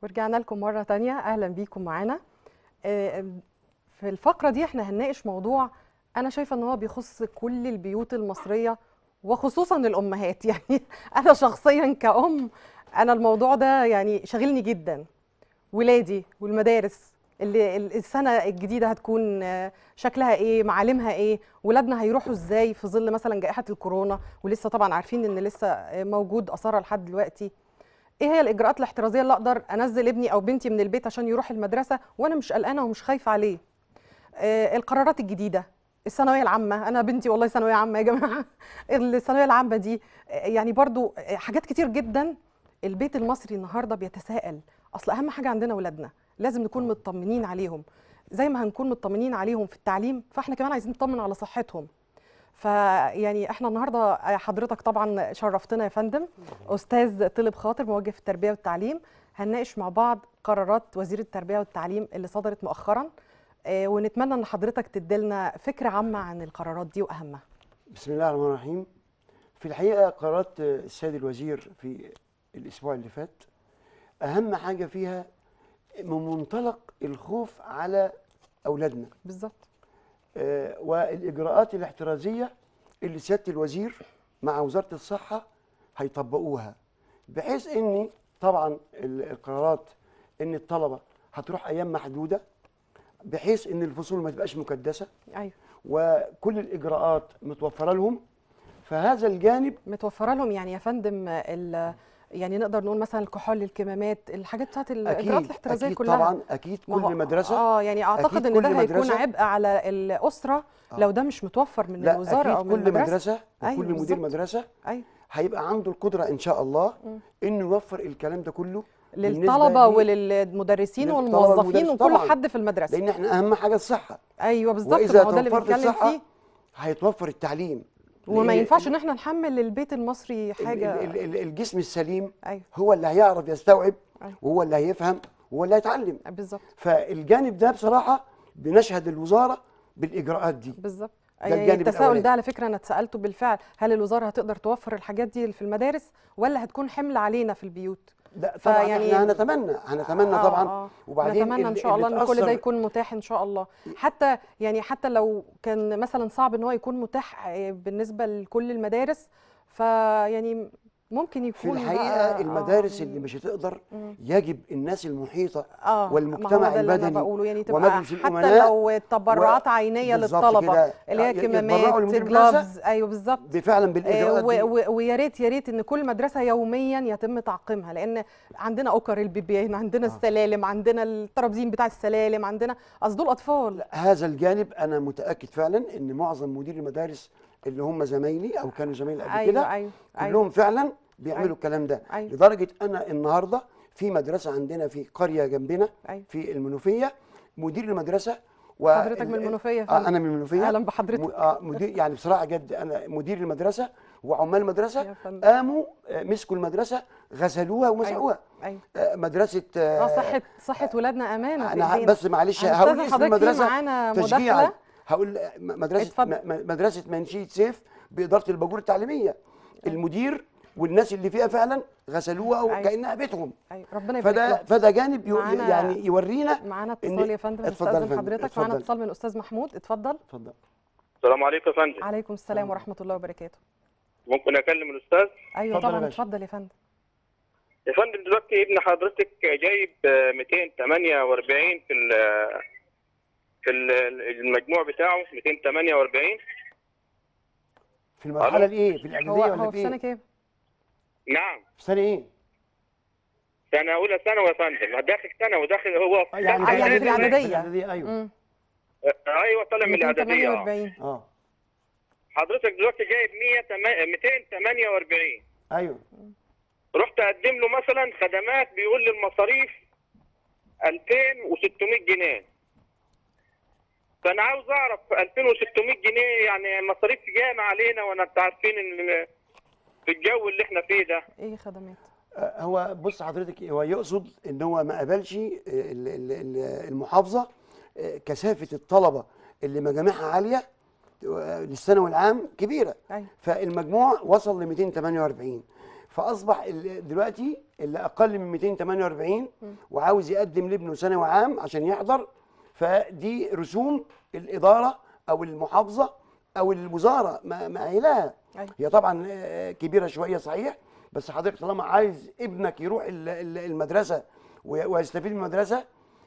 ورجعنا لكم مرة تانية أهلا بيكم معانا آه، في الفقرة دي احنا هنناقش موضوع أنا شايفة إن هو بيخص كل البيوت المصرية وخصوصا الأمهات يعني أنا شخصيا كأم أنا الموضوع ده يعني شاغلني جدا ولادي والمدارس اللي ال- السنة الجديدة هتكون آه، شكلها ايه معالمها ايه ولادنا هيروحوا ازاي في ظل مثلا جائحة الكورونا ولسه طبعا عارفين ان لسه آه، موجود أثارها لحد دلوقتي ايه هي الاجراءات الاحترازيه اللي اقدر انزل ابني او بنتي من البيت عشان يروح المدرسه وانا مش قلقانه ومش خايفه عليه آه القرارات الجديده الثانويه العامه انا بنتي والله ثانويه عامه يا جماعه الثانويه العامه دي آه، يعني برضو آه، حاجات كتير جدا البيت المصري النهارده بيتساءل اصل اهم حاجه عندنا ولادنا لازم نكون مطمنين عليهم زي ما هنكون مطمنين عليهم في التعليم فاحنا كمان عايزين نطمن على صحتهم فيعني احنا النهارده حضرتك طبعا شرفتنا يا فندم استاذ طلب خاطر موجه في التربيه والتعليم هنناقش مع بعض قرارات وزير التربيه والتعليم اللي صدرت مؤخرا آه، ونتمنى ان حضرتك تديلنا فكره عامه عن القرارات دي واهمها بسم الله الرحمن الرحيم في الحقيقة قرارات السيد الوزير في الأسبوع اللي فات أهم حاجة فيها من منطلق الخوف على أولادنا بالظبط آه، والإجراءات الاحترازية اللي سيادة الوزير مع وزارة الصحة هيطبقوها بحيث إن طبعا ال- القرارات إن الطلبة هتروح أيام محدودة بحيث إن الفصول ما تبقاش مكدسة ايوه وكل الإجراءات متوفرة لهم فهذا الجانب متوفره لهم يعني يا فندم ال- يعني نقدر نقول مثلا الكحول الكمامات الحاجات بتاعت الاجراءات اكيد الاحترازيه اكيد كلها طبعا اكيد ما هو- كل مدرسه اه يعني اعتقد أكيد ان كل ده هيكون مدرسة- عبء على الاسره آه. لو ده مش متوفر من لا الوزاره او اكيد من كل المدرسه مدرسه أيوة وكل مدير بالظبط. مدرسه ايوه هيبقى عنده القدره ان شاء الله مم. انه يوفر الكلام ده كله بالنسبة للطلبه لي- وللمدرسين للطلبة والموظفين والمدرس وكل طبعاً. حد في المدرسه لان احنا اهم حاجه الصحه ايوه بالظبط ما واذا هو ده اللي توفرت بنتكلم الصحه فيه هيتوفر التعليم وما لأن ينفعش ان احنا نحمل للبيت المصري ال- حاجه ال- ال- الجسم السليم ايوه هو اللي هيعرف يستوعب أيوة. وهو اللي هيفهم وهو اللي هيتعلم بالظبط فالجانب ده بصراحه بنشهد الوزاره بالاجراءات دي بالظبط ده يعني الجانب التساؤل الأولاني. ده على فكره انا اتسالته بالفعل هل الوزاره هتقدر توفر الحاجات دي في المدارس ولا هتكون حمل علينا في البيوت لا طبعا فيعني- احنا هنتمنى هنتمنى آه، طبعا آه. وبعدين نتمنى ان اللي- شاء الله اللي ان كل ده اتأثر- يكون متاح ان شاء الله حتى يعني حتى لو كان مثلا صعب ان هو يكون متاح آه، بالنسبه لكل المدارس فيعني ممكن في يكون الحقيقه بقى- المدارس آه، اللي مش هتقدر مم. يجب الناس المحيطه اه والمجتمع ما هو ده اللي المدني انا بقوله يعني تبقى ومجلس حتى الأمناء لو تبرعات عينيه بالظبط للطلبه كده، اللي هي ي- يتبرعوا كمامات لمدير المدرسة جلافز ايوه بالظبط فعلا آه، بالاجراءات و- دي و- ويا ريت يا ريت ان كل مدرسه يوميا يتم تعقيمها لان عندنا اوكر البيبيان عندنا السلالم عندنا الترابزين بتاع السلالم عندنا اصل دول اطفال هذا الجانب انا متاكد فعلا ان معظم مدير المدارس اللي هم زمايلي او كانوا زمايلي قبل ايوه كده ايوه ايوه كلهم فعلا بيعملوا أيوة. الكلام ده أيوة. لدرجه انا النهارده في مدرسه عندنا في قريه جنبنا ايوه في المنوفيه مدير المدرسه و حضرتك من المنوفيه يا آه فندم انا من المنوفيه اهلا بحضرتك م- آه مدير يعني بصراحه جد انا مدير المدرسه وعمال المدرسه يا فندم قاموا آه، مسكوا المدرسه غسلوها ومسحوها ايوه آه، مدرسه اه صحه صحه ولادنا امانه في انا ه- ايدينا بس معلش أنا هقول أستاذن اسم حضرتك في المدرسه معانا تشجيعا مداخله هقول م- مدرسه اتفضل. م- م- مدرسه منشيه سيف باداره الباجور التعليميه المدير والناس اللي فيها فعلا غسلوها أيوة. وكانها بيتهم ايوه ربنا يبارك فده لهم فده جانب يو- معانا- يعني يورينا معانا إن- اتصال يا فندم اتفضل يا نستاذن فندم، حضرتك معانا اتفضل. اتصال من استاذ محمود اتفضل اتفضل السلام عليكم يا فندم عليكم السلام ورحمه الله وبركاته ممكن اكلم الاستاذ ايوه اتفضل يا طبعا باشا. اتفضل يا فندم يا فندم دلوقتي ابن حضرتك جايب آه، 248 في ال- في ال- المجموع بتاعه 248 في المرحله ألو؟ الايه في هو الاعداديه ولا هو في في سنه ايه كام نعم في سنه ايه سنه اولى ثانوي يا فندم داخل سنه وداخل هو آه، يعني آه، يعني في الإعدادية. الإعدادية. الإعدادية، ايوه امم آه، ايوه طالع من الاعداديه آه. 248 اه حضرتك دلوقتي جايب 100 248 ايوه رحت اقدم له مثلا خدمات بيقول لي المصاريف 2600 جنيه فانا عاوز اعرف 2600 جنيه يعني مصاريف جامعه علينا وانا انت عارفين ان في الجو اللي احنا فيه ده ايه خدمات آه، هو بص حضرتك هو يقصد ان هو ما قبلش ال- ال- ال- المحافظه آه، كثافه الطلبه اللي مجاميعها عاليه آه، للثانوي العام كبيره ايوه فالمجموع وصل ل 248 فاصبح ال- دلوقتي اللي اقل من 248 وعاوز يقدم لابنه ثانوي عام عشان يحضر فدي رسوم الاداره او المحافظه او الوزاره ما مأهلاها أيوة. هي طبعا آه، كبيره شويه صحيح بس حضرتك طالما عايز ابنك يروح ال- ال- المدرسه وي- ويستفيد من المدرسه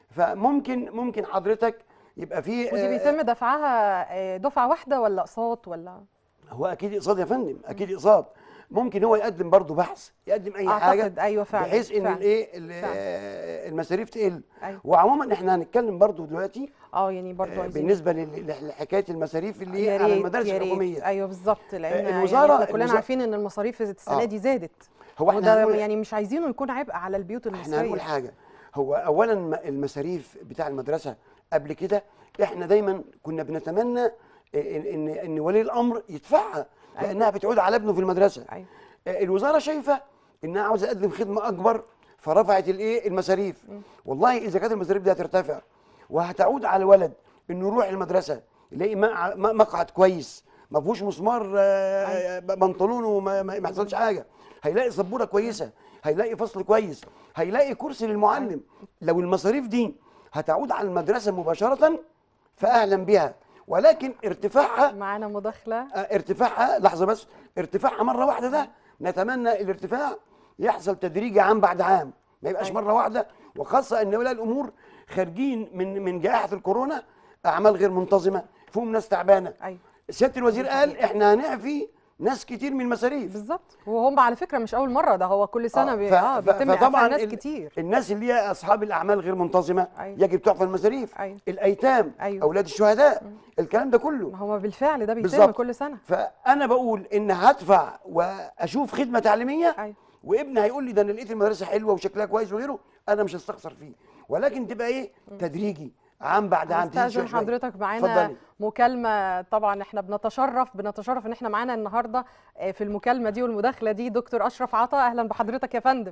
فممكن ممكن حضرتك يبقى في ودي آه، بيتم دفعها آه، دفعه واحده ولا اقساط ولا هو اكيد اقساط يا فندم اكيد اقساط ممكن هو يقدم برضه بحث يقدم اي أعتقد حاجه أيوة فعلا، بحيث ان فعلا، الايه ال- فعلا. آه، المصاريف تقل أيوة. وعموما احنا هنتكلم برضه دلوقتي اه يعني برضو آه، عايزين بالنسبه لل- لل- لحكايه المصاريف اللي يا هي على ريت المدارس يا ريت الحكوميه ايوه بالظبط لان آه، يعني الوزارة- احنا كلنا الوزارة- عارفين ان المصاريف السنه آه. دي زادت هو احنا وده هنقول يعني مش عايزينه يكون عبء على البيوت احنا هنقول المصريه حاجه هو اولا م- المصاريف بتاع المدرسه قبل كده احنا دايما كنا بنتمنى ان ان, إن ولي الامر يدفعها لانها بتعود على ابنه في المدرسه ايوه آه، الوزاره شايفه انها عاوزه تقدم خدمه اكبر فرفعت الايه المصاريف والله اذا كانت المصاريف دي هترتفع وهتعود على الولد انه يروح المدرسه يلاقي مقع- م- مقعد كويس ما فيهوش مسمار آه، بنطلون وما ما ما يحصلش حاجه هيلاقي سبوره كويسه هيلاقي فصل كويس هيلاقي كرسي للمعلم لو المصاريف دي هتعود على المدرسه مباشره فاهلا بها ولكن ارتفاعها معانا مداخله آه، ارتفاعها لحظه بس ارتفاعها مره واحده ده نتمنى الارتفاع يحصل تدريجي عام بعد عام ما يبقاش أيوة. مره واحده وخاصه ان اولياء الامور خارجين من من جائحه الكورونا اعمال غير منتظمه فيهم ناس تعبانه ايوه سياده الوزير قال احنا هنعفي ناس كتير من المصاريف بالظبط وهم على فكره مش اول مره ده هو كل سنه بي... ف- اه ف- بيتم اعفاء ناس ال- كتير الناس اللي هي اصحاب الاعمال غير منتظمه أيوة. يجب تعفى المصاريف أيوة. الايتام أيوة. اولاد الشهداء الكلام ده كله ما هو بالفعل ده بيتم بالظبط. كل سنه فانا بقول ان هدفع واشوف خدمه تعليميه أيوة. وابني هيقول لي ده انا لقيت المدرسه حلوه وشكلها كويس وغيره انا مش هستخسر فيه ولكن تبقى ايه تدريجي عام بعد عام تزيد استاذن شوية شوية. حضرتك معانا اتفضلي. مكالمه طبعا احنا بنتشرف بنتشرف ان احنا معانا النهارده آه، في المكالمه دي والمداخله دي دكتور اشرف عطا اهلا بحضرتك يا فندم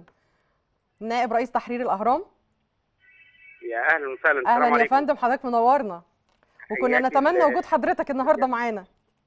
نائب رئيس تحرير الاهرام يا اهلا وسهلا السلام اهلا يا عليكم. فندم حضرتك منورنا وكنا حياك نتمنى الله. وجود حضرتك النهارده معانا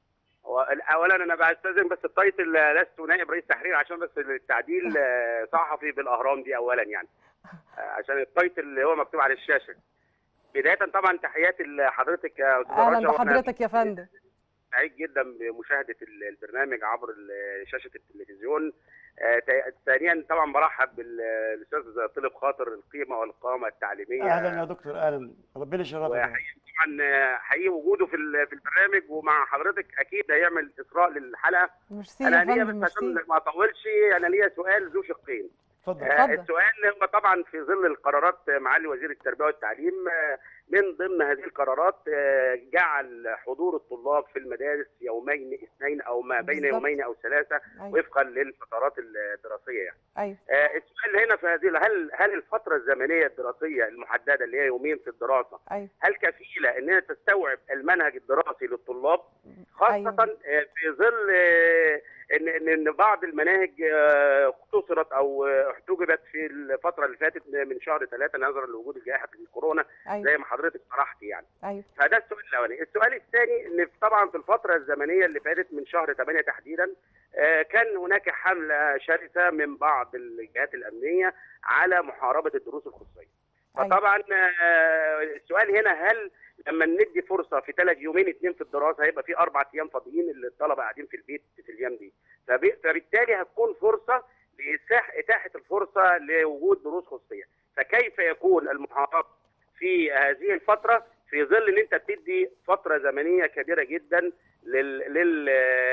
هو اولا انا بعتذر بس التايتل آه، لست نائب رئيس تحرير عشان بس التعديل آه، صحفي بالاهرام دي اولا يعني آه، عشان التايتل اللي هو مكتوب على الشاشه بدايه طبعا تحياتي لحضرتك يا استاذ اهلا رشا، وإحنا بحضرتك يا فندم سعيد جدا بمشاهده ال- البرنامج عبر ال- شاشه التلفزيون آه، تا- ثانيا طبعا برحب بالاستاذ طلب خاطر القيمه والقامه التعليميه اهلا يا دكتور اهلا ربنا يشرفك يا رب. وحقيقي طبعا آه، حقيقي وجوده في ال- في البرنامج ومع حضرتك اكيد هيعمل اثراء للحلقه ميرسي يا انا ليا فندم بس عشان ميرسي ما اطولش انا ليا سؤال ذو شقين اتفضل آه، اتفضل. السؤال هو طبعا في ظل القرارات معالي وزير التربيه والتعليم آه، من ضمن هذه القرارات آه، جعل حضور الطلاب في المدارس يومين اثنين او ما بين بالظبط. يومين او ثلاثه أيوة. وفقا للفترات الدراسيه يعني. ايوه آه، السؤال هنا في هذه هل هل الفتره الزمنيه الدراسيه المحدده اللي هي يومين في الدراسه ايوه هل كفيله انها تستوعب المنهج الدراسي للطلاب خاصه أيوة. آه، في ظل آه، ان ان إن بعض المناهج آه، اختصرت او آه، احتجبت في الفتره اللي فاتت من شهر ثلاثه نظرا لوجود جائحه الكورونا ايوه زي ما حضرتك شرحت يعني ايوه فده السؤال الاولاني السؤال الثاني ان طبعا في الفتره الزمنيه اللي فاتت من شهر 8 تحديدا آه، كان هناك حمله شرسه من بعض الجهات الامنيه على محاربه الدروس الخصوصيه أيوة. فطبعا آه، السؤال هنا هل لما ندي فرصه في ثلاث يومين اثنين في الدراسه هيبقى في اربع ايام فاضيين اللي الطلبه قاعدين في البيت في الايام دي فب- فبالتالي هتكون فرصه لإتاح اتاحه الفرصه لوجود دروس خصوصيه فكيف يكون المحافظ في هذه الفتره في ظل ان انت بتدي فتره زمنيه كبيره جدا لل... لل...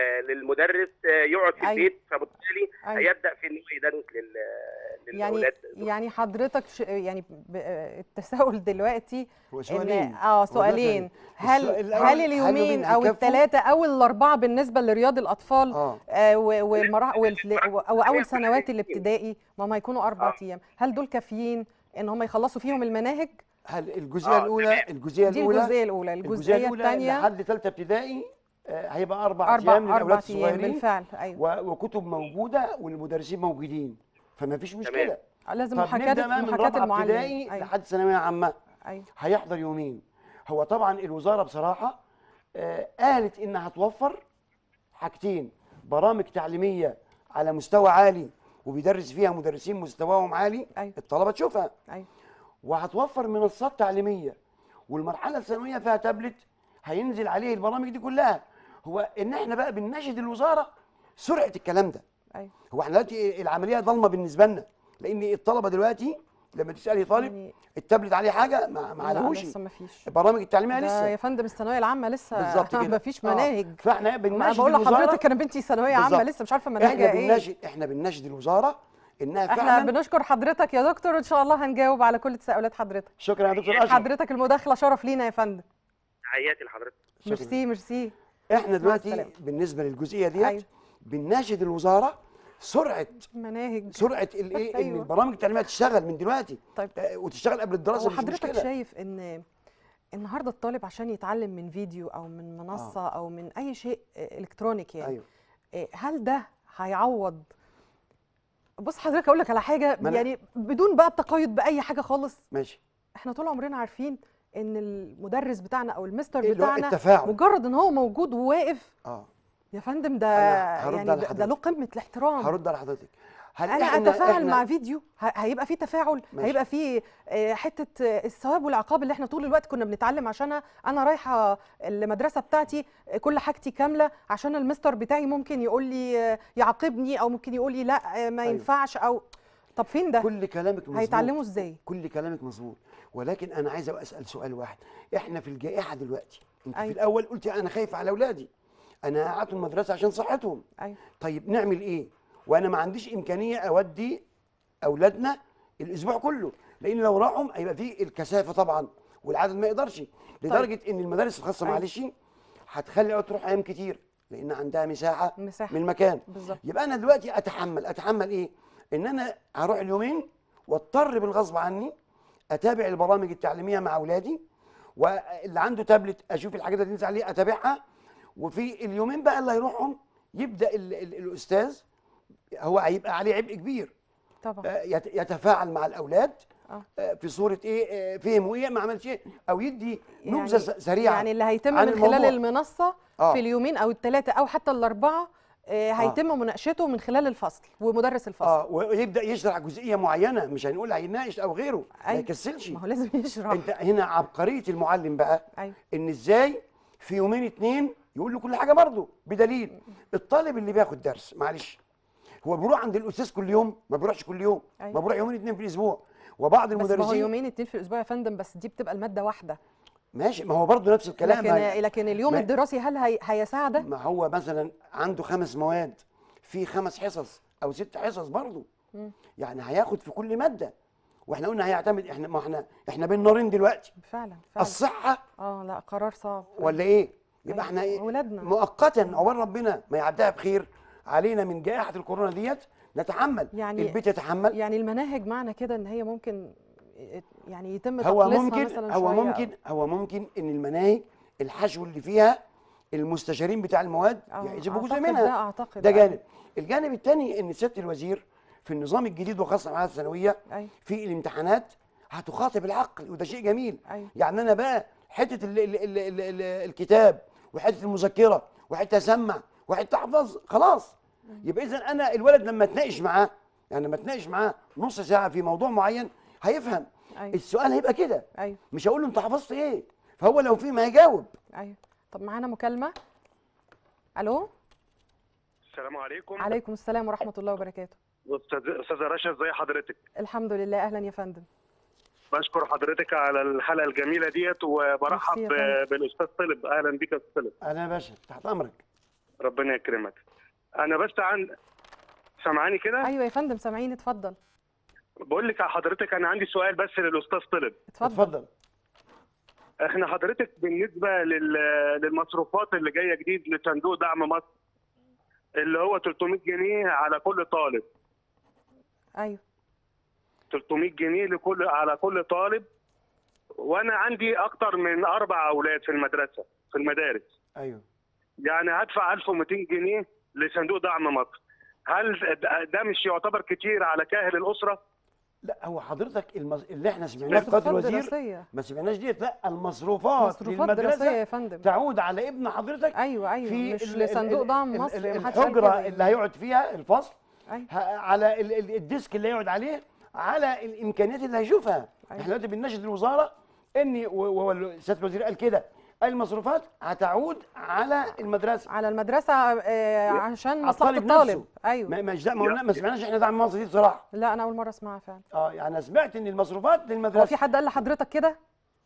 للمدرس يقعد في أيوة. البيت فبالتالي أيوة. هيبدا في انه يدرس لل... يعني للاولاد يعني حضرتك ش... يعني ب... آه، التساؤل دلوقتي هو ان سؤالين اه هو ده سؤالين سؤال. هل السؤال الأول، هل هل اليومين او هيكفوا؟ الثلاثه او الاربعه بالنسبه لرياض الاطفال اه آه و- والمراحل وال... او اول سنوات الابتدائي ما هم هيكونوا اربع ايام هل دول كافيين ان هم يخلصوا فيهم المناهج هل الجزئيه آه، الاولى الجزئيه دي الاولى الجزئيه الاولى الجزئيه الثانيه لحد ثالثه ابتدائي آه، هيبقى اربع اربع ايام للاولاد اربع ايام الصغيرين بالفعل ايوه و- وكتب موجوده والمدرسين موجودين فما فيش مشكله لازم طب محاكاه نبدا بقى من محاكاه رابعه المعلم ابتدائي ايوه لحد ثانويه عامه ايوه هيحضر يومين هو طبعا الوزاره بصراحه آه، قالت انها هتوفر حاجتين برامج تعليميه على مستوى عالي وبيدرس فيها مدرسين مستواهم عالي أيوة. الطلبه تشوفها ايوه وهتوفر منصات تعليميه والمرحله الثانويه فيها تابلت هينزل عليه البرامج دي كلها هو ان احنا بقى بنناشد الوزاره سرعه الكلام ده ايوه هو احنا دلوقتي العمليه ضلمه بالنسبه لنا لان الطلبه دلوقتي لما تسالي طالب يعني التابلت عليه حاجه ما ما لا عليهوش لسه ما فيش البرامج التعليميه ده لسه يا فندم الثانويه العامه لسه بالظبط كده ما فيش آه. مناهج فاحنا انا بنناشد بقول الوزاره لحضرتك انا بنتي ثانويه عامه بالظبط. لسه مش عارفه احنا مناهجها ايه بنناشد احنا بنناشد الوزاره انها احنا فعلا بنشكر حضرتك يا دكتور ان شاء الله هنجاوب على كل تساؤلات حضرتك شكرا يا دكتور اشرف حضرتك المداخله شرف لينا يا فندم تحياتي لحضرتك شكراً. ميرسي ميرسي احنا دلوقتي السلامة. بالنسبه للجزئيه ديت أيوة. بنناشد الوزاره سرعه مناهج سرعه الايه ان أيوة. البرامج التعليميه تشتغل من دلوقتي طيب آه، وتشتغل قبل الدراسه مش وحضرتك مشكله شايف ان النهارده الطالب عشان يتعلم من فيديو او من منصه او من اي شيء الكترونيك يعني ايوه إيه، هل ده هيعوض بص حضرتك اقول لك على حاجه ما أنا- يعني بدون بقى التقيد باي حاجه خالص ماشي احنا طول عمرنا عارفين ان المدرس بتاعنا او المستر اللي هو بتاعنا التفاعل مجرد ان هو موجود وواقف اه يا فندم ده أنا هرد يعني على ده, ده له حضرتك. قمه الاحترام هرد على حضرتك هل انا احنا اتفاعل احنا مع فيديو ه- هيبقى في تفاعل ماشي. هيبقى في آه، حته آه، الثواب والعقاب اللي احنا طول الوقت كنا بنتعلم عشانها انا رايحه المدرسه بتاعتي آه، كل حاجتي كامله عشان المستر بتاعي ممكن يقول لي آه، يعاقبني او ممكن يقول لي لا آه، ما أيوة. ينفعش او طب فين ده كل كلامك مظبوط هيتعلموا ازاي كل كلامك مظبوط ولكن انا عايز اسال سؤال واحد احنا في الجائحه دلوقتي انت أيوة. في الاول قلتي انا خايف على اولادي انا قعدتهم المدرسه عشان صحتهم ايوه طيب نعمل ايه وانا ما عنديش امكانيه اودي اولادنا الاسبوع كله لان لو راحوا هيبقى في الكثافه طبعا والعدد ما يقدرش لدرجه ان المدارس الخاصه أيوة. معلش هتخلي الأولاد تروح ايام كتير لان عندها مساحه مساحة. من المكان بالظبط يبقى انا دلوقتي اتحمل اتحمل ايه ان انا هروح اليومين واضطر بالغصب عني اتابع البرامج التعليميه مع اولادي واللي عنده تابلت اشوف الحاجات اللي تنزل عليه اتابعها وفي اليومين بقى اللي هيروحهم يبدا ال ال الاستاذ هو هيبقى عليه عبء كبير طبعا آه، يت- يتفاعل مع الاولاد آه. آه، في صوره ايه آه، فهموا ايه ما عملش ايه او يدي نبذه يعني- س- سريعه يعني اللي هيتم عن من خلال الموضوع. المنصه آه. في اليومين او الثلاثه او حتى الاربعه آه، هيتم مناقشته من خلال الفصل ومدرس الفصل اه ويبدا يشرح جزئيه معينه مش هنقول هيناقش او غيره ما أيوة. يكسلش ما هو لازم يشرح انت هنا عبقريه المعلم بقى ايوه ان ازاي في يومين اتنين يقول له كل حاجه برضه بدليل الطالب اللي بياخد درس معلش هو بيروح عند الاستاذ كل يوم ما بيروحش كل يوم أيوة. ما بيروح يومين اتنين في الاسبوع وبعض بس ما هو المدرسين يومين اتنين في الاسبوع يا فندم بس دي بتبقى الماده واحده ماشي ما هو برضه نفس الكلام لكن ما- لكن اليوم ما- الدراسي هل هي هيساع ده؟ ما هو مثلا عنده خمس مواد في خمس حصص او ست حصص برضه مم. يعني هياخد في كل ماده واحنا قلنا هيعتمد احنا ما احنا احنا بين نارين دلوقتي فعلا فعلا الصحه اه لا قرار صعب ولا ايه يبقى أيوة. احنا ايه ولادنا. مؤقتا عقبال ربنا ما يعديها بخير علينا من جائحه الكورونا ديت نتحمل يعني- البيت يتحمل يعني المناهج معنى كده ان هي ممكن يعني يتم هو تقليصها ممكن مثلا هو شوية ممكن هو ممكن ان المناهج الحشو اللي فيها المستشارين بتاع المواد أو- آه، يحسبوا جزء أعتقد منها ده أعتقد ده أيوة. جانب الجانب الثاني ان سياده الوزير في النظام الجديد وخاصه مع الثانويه ايوه في الامتحانات هتخاطب العقل وده شيء جميل أيوة. يعني انا بقى حته ال ال ال ال ال الكتاب وحته المذكره وحته اسمع وحته احفظ خلاص يبقى اذا انا الولد لما اتناقش معاه يعني لما اتناقش معاه نص ساعه في موضوع معين هيفهم ايوه السؤال هيبقى كده ايوه مش هقول له انت حفظت ايه فهو لو فهم هيجاوب ايوه طب معانا مكالمه الو السلام عليكم عليكم السلام ورحمه الله وبركاته استاذ استاذه رشا ازي حضرتك الحمد لله اهلا يا فندم بشكر حضرتك على الحلقه الجميله ديت وبرحب ميرسي يا فندم. بالاستاذ طلب اهلا بك يا استاذ طلب انا يا باشا تحت امرك ربنا يكرمك انا بس عن سامعاني كده ايوه يا فندم سامعين اتفضل بقول لك يا حضرتك انا عندي سؤال بس للاستاذ طلب اتفضل اتفضل احنا حضرتك بالنسبه لل... للمصروفات اللي جايه جديد لصندوق دعم مصر اللي هو 300 جنيه على كل طالب ايوه 300 جنيه لكل على كل طالب وانا عندي اكتر من اربع اولاد في المدرسه في المدارس ايوه يعني هدفع 1200 جنيه لصندوق دعم مصر هل ده- ده مش يعتبر كتير على كاهل الاسره لا هو حضرتك المز... اللي احنا سمعناه في قناه مصروفات الوزير دراسيه ما سمعناش ديت لا المصروفات مصروفات دراسيه للمدرسه يا فندم تعود على ابن حضرتك ايوه ايوه في مش ال- لصندوق ال- دعم ال- مصر ال- محدش قال الحجره كده اللي هيقعد فيها الفصل أيوة. ه- على ال- ال- الديسك اللي يقعد عليه على الامكانيات اللي هيشوفها أيوة. احنا دلوقتي بنناشد الوزاره ان وهو ال- سياده الوزير قال كده المصروفات هتعود على المدرسه على المدرسه آه، عشان على مصلحه الطالب الطالب نفسه. ايوه ما مش ده ما قلنا- ما سمعناش احنا دعم مصر دي بصراحه لا انا اول مره اسمعها فعلا اه يعني أنا سمعت ان المصروفات هو للمدرسه في حد قال لحضرتك كده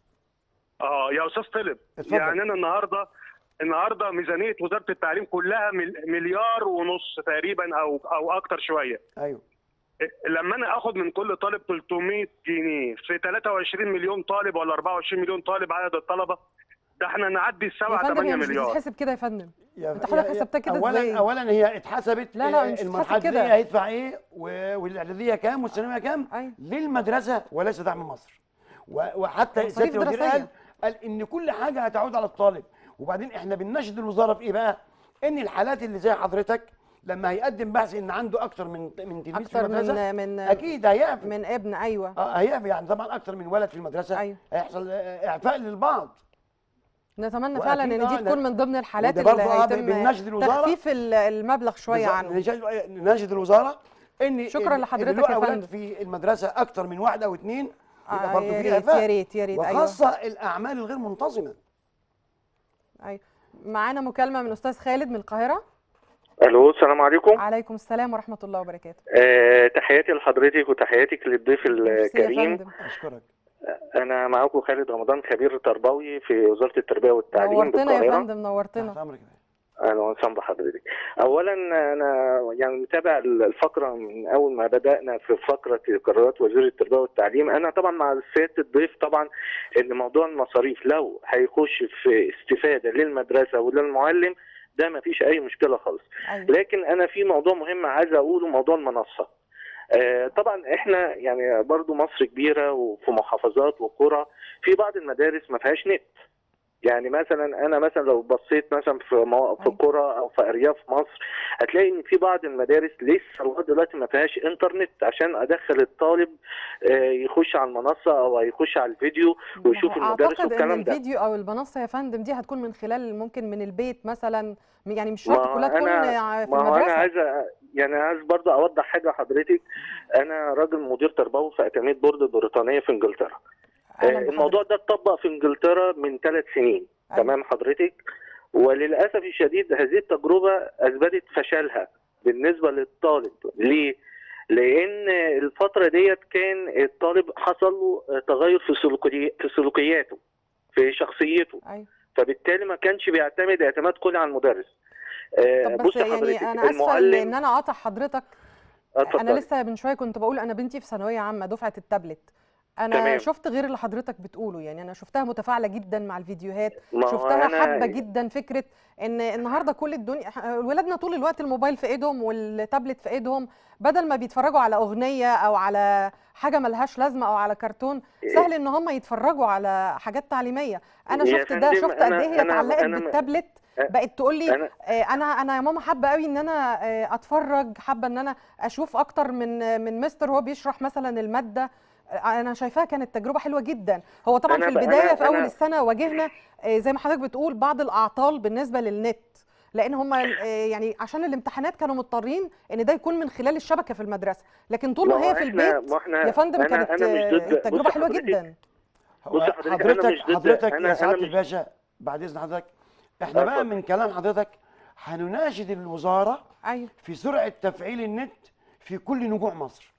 اه يا استاذ طلب اتفضل. يعني انا النهارده النهارده ميزانيه وزاره التعليم كلها مل- مليار ونص تقريبا او او اكتر شويه ايوه لما انا اخد من كل طالب 300 جنيه في 23 مليون طالب ولا 24 مليون طالب عدد الطلبه ده احنا نعدي يا 7 فندم 8 هي مش مليار بتتحسب كده يا فندم يا- انت حضرتك يا- حسبتها كده اولا ازاي؟ اولا هي اتحسبت لا، لا، آه، مش المرحله بتتحسب دي كده. هيدفع ايه و- والاعداديه كام والثانويه كام أيوة. للمدرسه وليس دعم مصر و- وحتى مصاريف سياده الوزير دراسية. قال قال ان كل حاجه هتعود على الطالب وبعدين احنا بنناشد الوزاره في ايه بقى ان الحالات اللي زي حضرتك لما هيقدم بحث ان عنده اكتر من من تلميذ في اكتر المدرسه من من اكيد هيعفي من ابن ايوه اه هيعفي يعني طبعا اكتر من ولد في المدرسه أيوة. هيحصل آه، اعفاء للبعض نتمنى وأكيد فعلا ان دي آه، تكون لا. من ضمن الحالات وده اللي برضه آه، هيتم بنناشد الوزارة. تخفيف ال- المبلغ شويه بالظبط. عنه نناشد- نناشد الوزاره ان شكراً ال- لحضرتك اللي له يا اولاد فندم. في المدرسه اكتر من واحد او اثنين يبقى آه، برضه يا في ريت اعفاء يا ريت يا ريت ايوه وخاصه الاعمال الغير منتظمه ايوه معانا مكالمه من استاذ خالد من القاهره الو السلام عليكم عليكم السلام ورحمه الله وبركاته آه تحياتي لحضرتك وتحياتك للضيف ميرسي يا الكريم فندم اشكرك انا معاكم خالد رمضان خبير تربوي في وزاره التربيه والتعليم نورتنا يا بالقاهره فندم نورتنا تحت امرك يا فندم. اهلا وسهلا بحضرتك. اولا انا يعني متابع الفقره من اول ما بدانا في فقره قرارات وزير التربيه والتعليم، انا طبعا مع سياده الضيف طبعا ان موضوع المصاريف لو هيخش في استفاده للمدرسه وللمعلم ده ما فيش اي مشكله خالص. ايوه لكن انا في موضوع مهم عايز اقوله موضوع المنصه. آه، طبعا احنا يعني برضو مصر كبيره وفي محافظات وقرى في بعض المدارس ما فيهاش نت. يعني مثلا انا مثلا لو بصيت مثلا في مو... في أيوة. قرى او في ارياف مصر هتلاقي ان في بعض المدارس لسه لغايه دلوقتي ما فيهاش انترنت عشان ادخل الطالب آه، يخش على المنصه او يخش على الفيديو ويشوف ما هو المدرس اعتقد ان والكلام ده الفيديو او المنصه يا فندم دي هتكون من خلال ممكن من البيت مثلا يعني مش ما شرط كلها تكون أنا- في ما هو انا المدرسه عايز أ- يعني عايز برضه اوضح حاجه لحضرتك انا راجل مدير تربوي في اكاديميه بورد البريطانيه في انجلترا أهلاً آه، بحضرتك. الموضوع ده اتطبق في انجلترا من ثلاث سنين أيوة. تمام حضرتك وللاسف الشديد هذه التجربه اثبتت فشلها بالنسبه للطالب ليه؟ لان الفتره ديت كان الطالب حصل له تغير في سلوكي في سلوكياته في شخصيته ايوه فبالتالي ما كانش بيعتمد اعتماد كلي على المدرس آه، طب بس بص يعني حضرتك انا اسفه المعلم ان انا قاطع حضرتك اتفضل. انا لسه من شويه كنت بقول انا بنتي في ثانويه عامه دفعه التابلت انا تمام. شفت غير اللي حضرتك بتقوله يعني انا شفتها متفاعله جدا مع الفيديوهات ما هو شفتها أنا- حابه جدا فكره ان النهارده كل الدنيا ولادنا طول الوقت الموبايل في ايدهم والتابلت في ايدهم بدل ما بيتفرجوا على اغنيه او على حاجه ملهاش لازمه او على كرتون سهل ان هم يتفرجوا على حاجات تعليميه انا يا شفت ده فندم، شفت قد أنا- ايه هي أنا- اتعلقت أنا م- بالتابلت أ- بقت تقول لي أنا- آه، انا انا يا ماما حابه قوي ان انا آه، اتفرج حابه ان انا اشوف اكتر من من مستر وهو بيشرح مثلا الماده آه، انا شايفاها كانت تجربه حلوه جدا هو طبعا أنا في ب- البدايه أنا- في اول أنا- السنه واجهنا آه، زي ما حضرتك بتقول بعض الاعطال بالنسبه للنت لان هم يعني عشان الامتحانات كانوا مضطرين ان ده يكون من خلال الشبكه في المدرسه لكن طول ما ما هو هي في إحنا- البيت ما إحنا- يا فندم أنا- كانت أنا مش ضد- آه، تجربه بص حلوه حضرتك، جدا هو بص حضرتك، أنا حضرتك مش ضد- حضرتك أنا- يا سعاده أنا مش- الباشا بعد اذن حضرتك احنا بقى اتفضل. من كلام حضرتك هنناشد الوزاره ايوه في سرعه تفعيل النت في كل نجوع مصر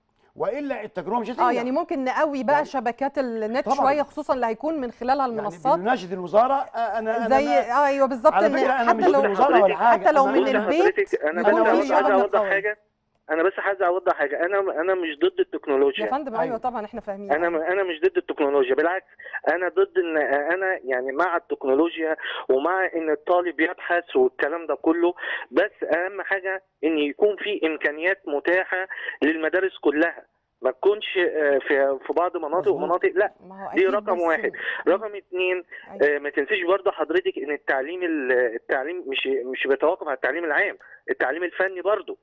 والا التجربه مش هتنجح اه يعني ممكن نقوي بقى يعني- شبكات النت طبعاً. شويه خصوصا اللي هيكون من خلالها يعني المنصات بنناشد الوزاره آه، انا أنا- زي أنا- اه ايوه بالظبط على ان فكرة أنا حتى مش لو في الوزارة ولا حاجة، حتى لو أنا من بقول البيت لحضرتك انا يكون بس في عاوز شبكه اوضح قويه حاجه انا بس عايز اوضح حاجه انا انا مش ضد التكنولوجيا يا فندم ايوه أيوة. طبعا احنا فاهمين انا انا مش ضد التكنولوجيا بالعكس انا ضد ان انا يعني مع التكنولوجيا ومع ان الطالب يبحث والكلام ده كله بس اهم حاجه ان يكون في امكانيات متاحه للمدارس كلها ما تكونش آه، في في بعض مناطق مظبوط. ومناطق لا ما هو دي أكيد رقم بس- واحد. رقم اتنين أيوة. آه، ما تنسيش برضه حضرتك ان التعليم ال- التعليم مش مش بيتوقف على التعليم العام التعليم الفني برضه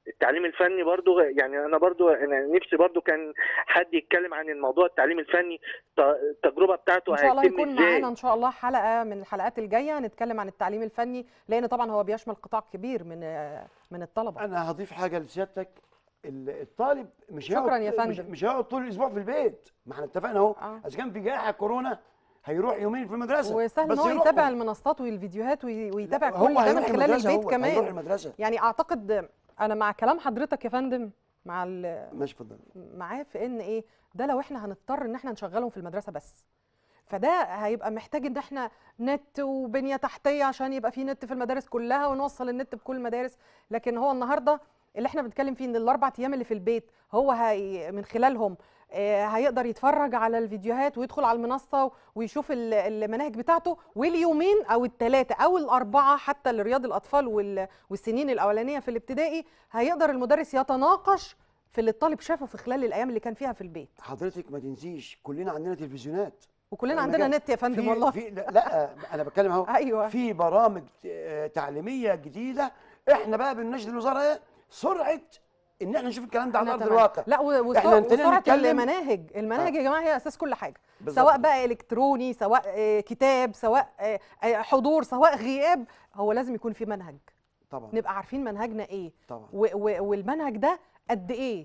التعليم الفني برضو يعني انا برضو انا نفسي برضو كان حد يتكلم عن الموضوع التعليم الفني ط- التجربه بتاعته ان شاء الله هتتم يكون ازاي معانا ان شاء الله حلقه من الحلقات الجايه هنتكلم عن التعليم الفني لان طبعا هو بيشمل قطاع كبير من آه، من الطلبه انا هضيف حاجه لسيادتك ال- الطالب مش شكراً هيقعد يا مش, فندم. مش هيقعد طول الاسبوع في البيت ما احنا اتفقنا اهو آه. اذا كان في جائحه كورونا هيروح يومين في المدرسه وسهل ان بس هو يروحوا. يتابع المنصات والفيديوهات وي- ويتابع لا، كل هو ده هيروح من خلال المدرسة البيت هو هيروح كمان المدرسه يعني اعتقد انا مع كلام حضرتك يا فندم مع ال- ماشي اتفضل معاه في ان ايه ده لو احنا هنضطر ان احنا نشغلهم في المدرسه بس فده هيبقى محتاج ان احنا نت وبنيه تحتيه عشان يبقى في نت في المدارس كلها ونوصل النت بكل المدارس لكن هو النهارده اللي احنا بنتكلم فيه ان الاربع ايام اللي في البيت هو هي من خلالهم آه، هيقدر يتفرج على الفيديوهات ويدخل على المنصه ويشوف ال- المناهج بتاعته واليومين او الثلاثه او الاربعه حتى لرياض الاطفال وال- والسنين الاولانيه في الابتدائي هيقدر المدرس يتناقش في اللي الطالب شافه في خلال الايام اللي كان فيها في البيت حضرتك ما تنسيش كلنا عندنا تلفزيونات وكلنا أنا عندنا جاي- نت يا فندم في والله في لا, لا انا بتكلم اهو ايوه في برامج آه، تعليميه جديده احنا بقى بنناشد الوزاره ايه سرعه ان احنا نشوف الكلام ده على لا ارض تمام. الواقع لا و- إحنا وسرعه ابتدينا وسرعه نتكلم- المناهج المناهج آه. يا جماعه هي اساس كل حاجه بالظبط. سواء بقى الكتروني سواء آه، كتاب سواء آه، آه، حضور سواء غياب هو لازم يكون في منهج طبعا نبقى عارفين منهجنا ايه طبعا و- و- والمنهج ده قد ايه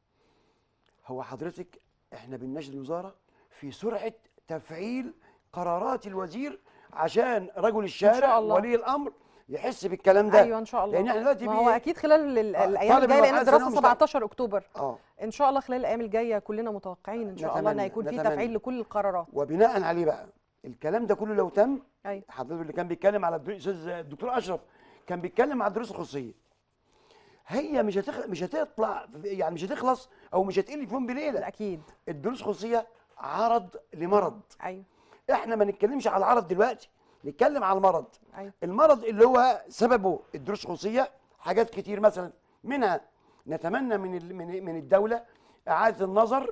هو حضرتك احنا بنناشد الوزاره في سرعه تفعيل قرارات الوزير عشان رجل الشارع الله. ولي الامر يحس بالكلام ده ايوه ان شاء الله لان احنا دلوقتي ما بي- هو اكيد خلال ال- آه، الايام طالب الجايه لان الوقت الدراسه سنة ومش 17 اكتوبر اه ان شاء الله خلال الايام الجايه كلنا متوقعين ان شاء الله ان نتمنى- هيكون في نتمنى. تفعيل لكل القرارات وبناء عليه بقى الكلام ده كله لو تم ايوه حضرتك اللي كان بيتكلم على الدكتور الاستاذ الدكتور اشرف كان بيتكلم على الدروس الخصوصيه هي مش هتخ... مش هتطلع يعني مش هتخلص او مش هتقل في يوم بليله اكيد الدروس الخصوصيه عرض لمرض ايوه احنا ما نتكلمش على العرض دلوقتي نتكلم على المرض ايوه المرض اللي هو سببه الدروس الخصوصيه حاجات كتير مثلا منها نتمنى من ال- من من الدوله اعاده النظر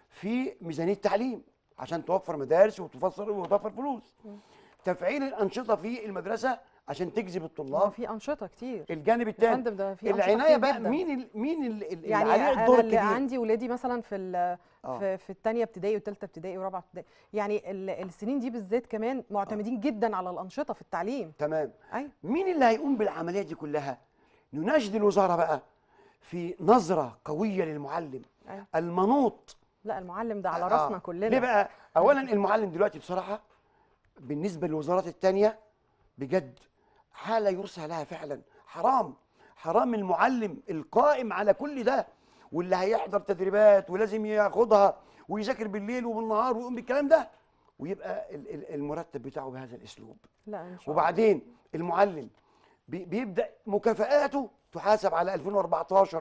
في ميزانيه التعليم عشان توفر مدارس وتوفر وتوفر فلوس تفعيل الانشطه في المدرسه عشان تجذب ما الطلاب في انشطه كتير الجانب يا الثاني فندم ده في أنشطة العنايه كتير بقى جداً. مين ال مين ال- اللي يعني عليه انا الدور اللي الكبير عندي ولادي مثلا في ال- آه. في, في الثانيه ابتدائي وثالثه ابتدائي ورابعه ابتدائي يعني ال- السنين دي بالذات كمان معتمدين جدا على الانشطه في التعليم تمام ايوه مين اللي هيقوم بالعمليه دي كلها نناشد الوزاره بقى في نظره قويه للمعلم أيوة. المنوط لا المعلم ده على آه. راسنا كلنا ليه بقى اولا المعلم دلوقتي بصراحه بالنسبه للوزارات التانية بجد حاله يرثى لها فعلا حرام حرام المعلم القائم على كل ده واللي هيحضر تدريبات ولازم ياخدها ويذاكر بالليل وبالنهار ويقوم بالكلام ده ويبقى ال- ال- المرتب بتاعه بهذا الاسلوب لا ان شاء الله وبعدين المعلم بي- بيبدا مكافآته تحاسب على 2014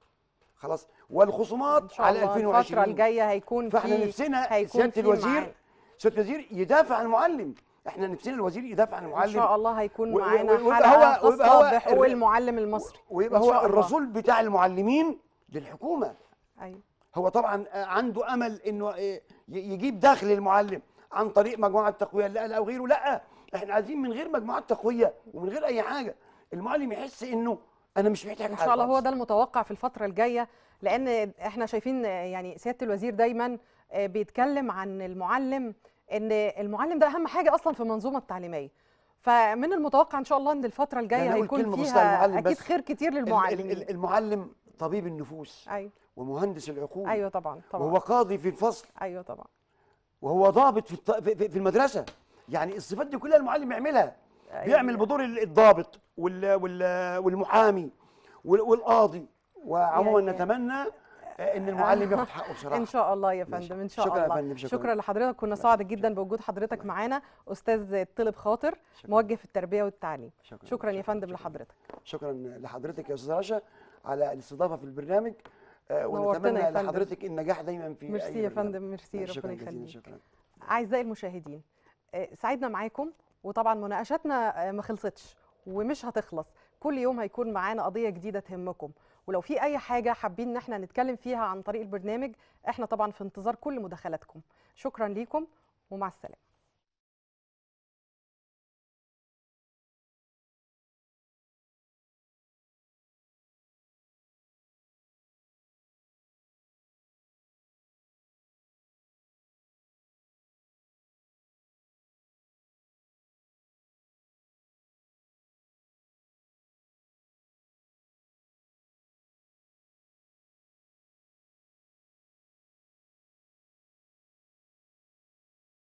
خلاص ان والخصومات شاء على الله 2020 الفتره الجايه هيكون فاحنا في نفسنا هيكون سياده في الوزير معانا. سياده الوزير يدافع عن المعلم احنا نفسنا الوزير يدافع عن ان المعلم شاء الله هيكون و- و- معانا ويبقى حلقه هو- ويبقى هو خاصه بحقوق الر- المعلم المصري ويبقى إن شاء هو الله. الرسول بتاع المعلمين للحكومه ايوه هو طبعا آه، عنده امل انه آه، ي- يجيب دخل للمعلم عن طريق مجموعه تقويه لا او غيره لا احنا عايزين من غير مجموعات تقويه ومن غير اي حاجه المعلم يحس انه انا مش محتاج ان حاجه شاء الله هو خالص. ده المتوقع في الفتره الجايه لان احنا شايفين يعني سياده الوزير دايما آه، بيتكلم عن المعلم ان المعلم ده اهم حاجه اصلا في المنظومه التعليميه فمن المتوقع ان شاء الله ان الفتره الجايه أنا أقول هيكون كلمة بسيطة فيها للمعلم اكيد بس. خير كتير ال- ال- للمعلمين ال- المعلم طبيب النفوس ايوه ومهندس العقول ايوه طبعا طبعا وهو قاضي في الفصل ايوه طبعا وهو ضابط في الط- في- في في المدرسه يعني الصفات دي كلها المعلم يعملها أيوة. بيعمل بدور ال- الضابط وال وال والمحامي وال- والقاضي وعموما يعني- نتمنى آه، ان المعلم ياخد حقه بصراحه ان شاء الله يا ماشي. فندم ان شاء شكرا يا الله فندم، شكرا. شكرا لحضرتك كنا سعد جدا بوجود حضرتك معانا استاذ طلب خاطر شكرا. موجه في التربيه والتعليم شكرا شكرا يا شكرا، فندم شكرا. لحضرتك شكرا لحضرتك يا استاذ رشا على الاستضافه في البرنامج آه، نورتنا ونتمنى يا فندم. لحضرتك النجاح دايما في ميرسي أي يا برنامج. فندم ميرسي شكرا ربنا جزيلا يخليك شكرا اعزائي المشاهدين آه، سعدنا معاكم وطبعا مناقشاتنا آه، ما خلصتش ومش هتخلص كل يوم هيكون معانا قضيه جديده تهمكم ولو في اي حاجه حابين ان احنا نتكلم فيها عن طريق البرنامج احنا طبعا في انتظار كل مداخلاتكم شكرا ليكم ومع السلامه